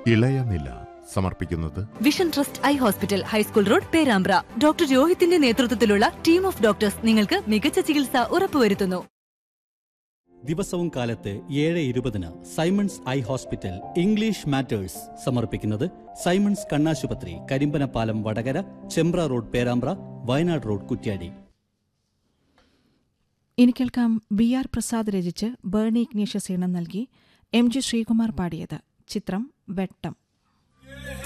ഇളയനില സമർപ്പിക്കുന്നത് vision trust eye hospital high school road Perambra doctor രോഹിത്തിന്റെ നേതൃത്വത്തിലുള്ള ടീം ഓഫ് ഡോക്ടേഴ്സ് നിങ്ങൾക്ക് മികച്ച ചികിത്സ ഉറപ്പുവരുത്തുന്നു ദിവസവും കാലത്ത് ഏഴ് ഇരുപതിന് Simons eye hospital English matters സമർപ്പിക്കുന്നത് സൈമൺസ് കണ്ണാശുപത്രി കരിമ്പനപ്പാലം വടകര ചെമ്പ്ര റോഡ് പേരാമ്പ്ര വയനാട് റോഡ് കുറ്റ്യാടി ഇനി കേൾക്കാം ബി ആർ പ്രസാദ് രചിച്ച് ബേണി ഇഗ്നേഷ്യസ് ഈണം നൽകി എം ജി ശ്രീകുമാർ പാടിയത് ചിത്രം വെട്ടം